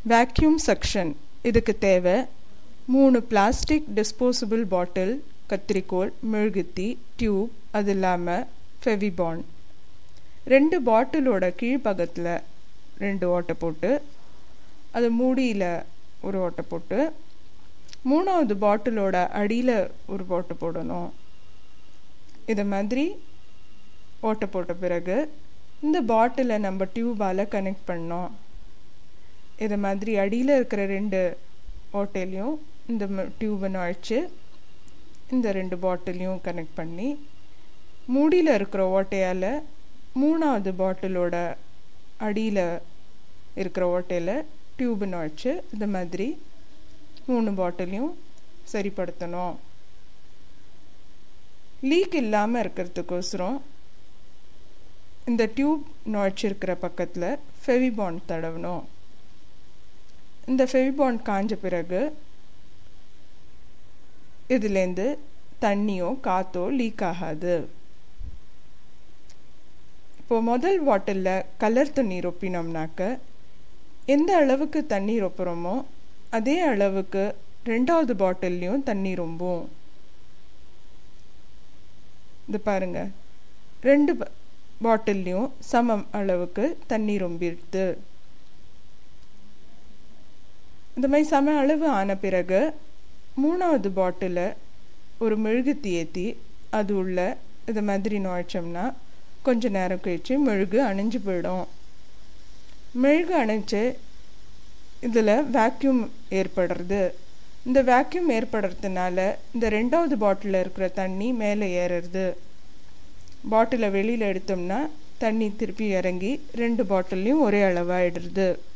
vacuum suction இதுக்கு தேவை மூணு பிளாஸ்டிக் டிஸ்போசபிள் பாட்டில் கத்திரிக்கோல் மெழுகுத்தி டியூப் அது இல்லாமல் ஃபெவிபான் ரெண்டு பாட்டிலோட கீழ்ப்பக்கத்தில் ரெண்டு ஓட்டை போட்டு அது மூடியில் ஒரு ஓட்டை போட்டு மூணாவது பாட்டிலோட அடியில் ஒரு ஓட்டை போடணும் இது மாதிரி ஓட்டை போட்ட பிறகு இந்த பாட்டிலை நம்ம டியூபால் கனெக்ட் பண்ணோம் இது மாதிரி அடியில் இருக்கிற ரெண்டு ஓட்டையிலையும் இந்த டியூபை நுழைச்சி இந்த ரெண்டு பாட்டிலையும் கனெக்ட் பண்ணி மூடியில் இருக்கிற ஓட்டையால் மூணாவது பாட்டிலோட அடியில் இருக்கிற ஓட்டையில் டியூபு நுழைச்சி இந்த மாதிரி மூணு பாட்டிலையும் சரிப்படுத்தணும் லீக் இல்லாமல் இருக்கிறதுக்கோசரம் இந்த டியூப் நுழைச்சிருக்கிற பக்கத்தில் ஃபெவிபாண்ட் தடவணும் இந்த ஃபெவிபாண்ட் காஞ்ச பிறகு இதுலேருந்து தண்ணியோ காற்றோ லீக் ஆகாது இப்போ முதல் பாட்டிலில் கலர் தண்ணி ரொப்பினோம்னாக்க எந்த அளவுக்கு தண்ணி ரொப்புறோமோ அதே அளவுக்கு ரெண்டாவது பாட்டில்லையும் தண்ணி ரொம்பும் இது பாருங்க ரெண்டு பாட்டில்லையும் சமம் அளவுக்கு தண்ணி ரொம்பிடுது இந்த மாதிரி சம அளவு ஆன பிறகு மூணாவது பாட்டிலை ஒரு மெழுகுத்தி ஏற்றி அது உள்ள இது மாதிரி நுழைச்சோம்னா கொஞ்ச நேரம் கழிச்சு மெழுகு அணைஞ்சு போயிடும் மெழுகு அணைச்சு இதில் வேக்யூம் ஏற்படுறது இந்த வேக்யூம் ஏற்படுறதுனால இந்த ரெண்டாவது பாட்டிலில் இருக்கிற தண்ணி மேலே ஏறுறது பாட்டிலை வெளியில் எடுத்தோம்னா தண்ணி திருப்பி இறங்கி ரெண்டு பாட்டில்லையும் ஒரே அளவாகிடுறது